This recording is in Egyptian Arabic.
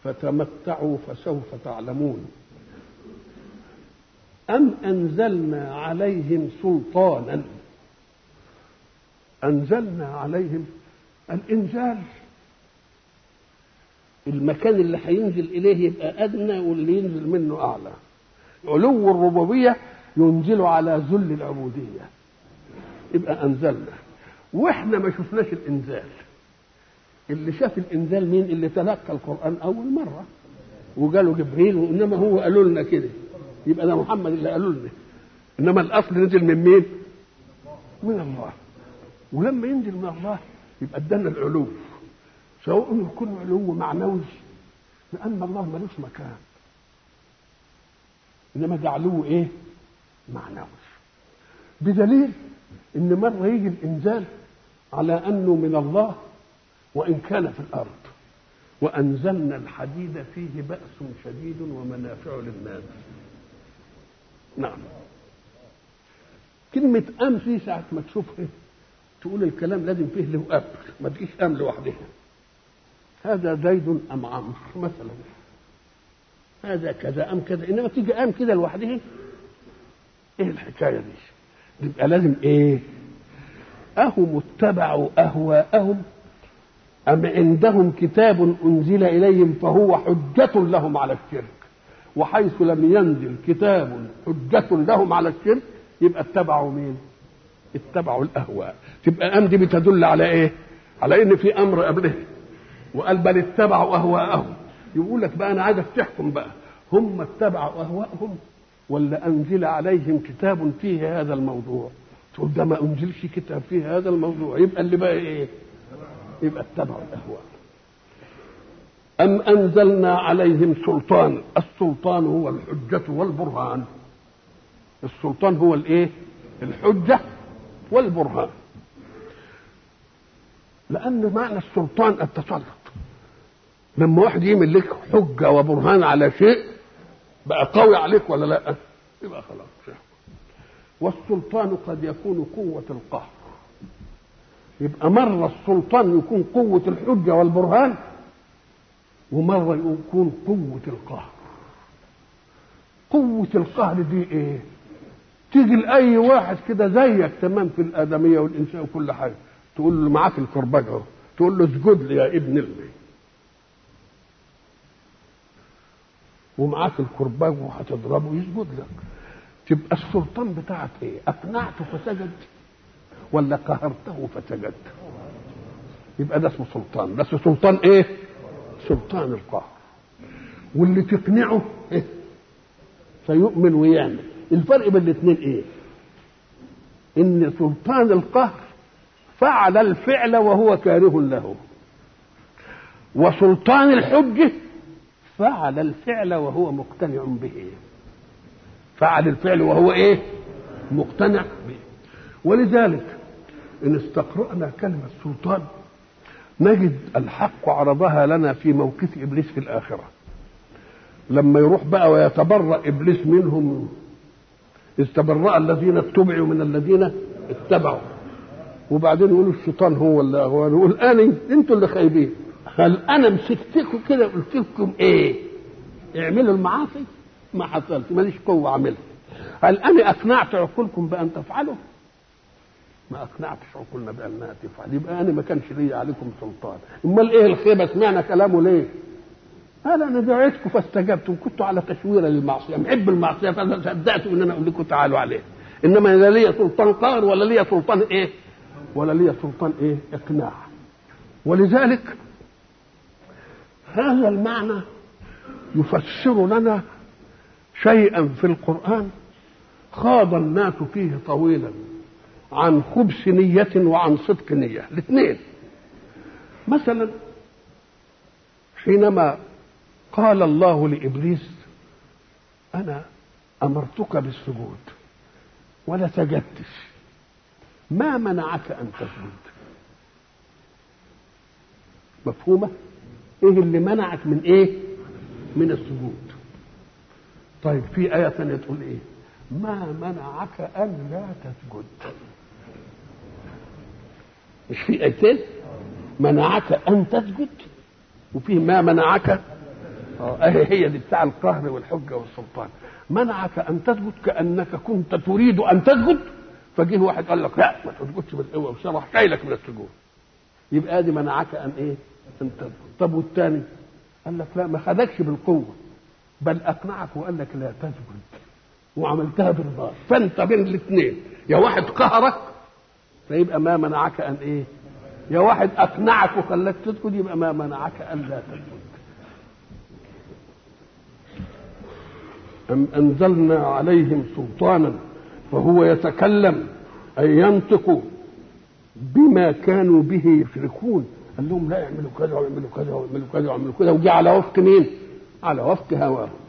فتمتعوا فسوف تعلمون أم أنزلنا عليهم سلطانا أنزلنا عليهم الإنزال المكان اللي هينزل إليه يبقى أدنى واللي ينزل منه أعلى علو الربوبية ينزل على ذل العبودية يبقى أنزلنا وإحنا ما شفناش الإنزال اللي شاف الإنزال مين اللي تلقى القرآن أول مرة وقالوا جبريل وإنما هو قالوا لنا كده يبقى ده محمد اللي قالوا لنا إنما الأصل نزل من مين؟ من الله ولما ينزل من الله يبقى ادانا العلو سواء يكون علو معنوي لأن الله ملوش مكان إنما ده علو إيه؟ معنوي بدليل إن مرة يجي الإنزال على أنه من الله وإن كان في الأرض وأنزلنا الحديد فيه بأس شديد ومنافع للناس نعم كلمة أم في ساعة ما تشوفها تقول الكلام لازم فيه له أب ما تجيش أم لوحدها هذا زيد أم عمرو مثلا هذا كذا أم كذا إنما تيجي أم كده لوحدها إيه الحكاية دي يبقى لازم إيه أهم اتبعوا أهواءهم أم عندهم كتاب أنزل إليهم فهو حجة لهم على الشرك وحيث لم ينزل كتاب حجة لهم على الشرك يبقى اتبعوا مين؟ اتبعوا الأهواء تبقى أم دي بتدل على إيه؟ على إن في أمر قبله وقال بل اتبعوا أهواءهم يقول لك بقى أنا عايزك تحكم بقى هم اتبعوا أهواءهم ولا أنزل عليهم كتاب فيه هذا الموضوع تقول ده ما أنزلش كتاب فيه هذا الموضوع يبقى اللي بقى إيه؟ يبقى اتبعوا الاهواء ام انزلنا عليهم سلطان السلطان هو الحجه والبرهان السلطان هو الايه الحجه والبرهان لان معنى السلطان التسلط لما واحد يعمل لك حجه وبرهان على شيء بقى قوي عليك ولا لا يبقى خلاص والسلطان قد يكون قوه القهر يبقى مرة السلطان يكون قوة الحجة والبرهان ومرة يكون قوة القهر قوة القهر دي ايه تيجي لأي واحد كده زيك تمام في الآدمية والإنسان وكل حاجة تقول له معاك الكرباج اهو تقول له اسجد لي يا ابن الله ومعاك الكرباج وهتضربه يسجد لك تبقى السلطان بتاعك ايه اقنعته فسجد ولا قهرته فسجد يبقى ده اسمه سلطان بس سلطان ايه سلطان القهر واللي تقنعه إيه؟ فيؤمن ويعمل الفرق بين الاثنين ايه ان سلطان القهر فعل الفعل وهو كاره له وسلطان الحجة فعل الفعل وهو مقتنع به فعل الفعل وهو ايه مقتنع به ولذلك إن استقرأنا كلمة سلطان نجد الحق عرضها لنا في موقف إبليس في الآخرة لما يروح بقى ويتبرأ إبليس منهم استبرأ الذين اتبعوا من الذين اتبعوا وبعدين يقولوا الشيطان هو اللي هو يقول أنا أنتوا اللي خايبين هل أنا مسكتكم كده قلت لكم إيه؟ اعملوا المعاصي ما حصلت ماليش قوة أعملها هل أنا أقنعت عقولكم بأن تفعلوا؟ ما اقنعتش عقولنا بانها تفعل يبقى انا ما كانش لي عليكم سلطان امال ايه الخيبه سمعنا كلامه ليه قال انا دعيتكم فاستجبتم كنتوا على تشويره للمعصيه محب المعصيه فصدقتوا ان انا اقول لكم تعالوا عليه انما لا لي سلطان قهر ولا لي سلطان ايه ولا لي سلطان ايه اقناع ولذلك هذا المعنى يفسر لنا شيئا في القران خاض الناس فيه طويلا عن خبث نية وعن صدق نية الاثنين مثلا حينما قال الله لإبليس أنا أمرتك بالسجود ولا سجدتش ما منعك أن تسجد مفهومة إيه اللي منعك من إيه من السجود طيب في آية ثانية تقول إيه ما منعك أن لا تسجد مش في ايتين منعك ان تسجد وفيه ما منعك اه أهي هي دي بتاع القهر والحجه والسلطان منعك ان تسجد كانك كنت تريد ان تسجد فجه واحد قال لك لا ما تسجدش بالقوه وشرح شايلك من السجود يبقى دي منعك ان ايه؟ ان تسجد طب والثاني قال لك لا ما خدكش بالقوه بل اقنعك وقال لك لا تسجد وعملتها برضاه فانت بين الاثنين يا واحد قهرك فيبقى ما منعك ان ايه؟ يا واحد اقنعك وخلاك تسجد يبقى ما منعك ان لا تسجد أم أنزلنا عليهم سلطانا فهو يتكلم أي ينطق بما كانوا به يشركون قال لهم لا يعملوا كذا ويعملوا كذا ويعملوا كذا ويعملوا كذا وجي على وفق مين؟ على وفق هواهم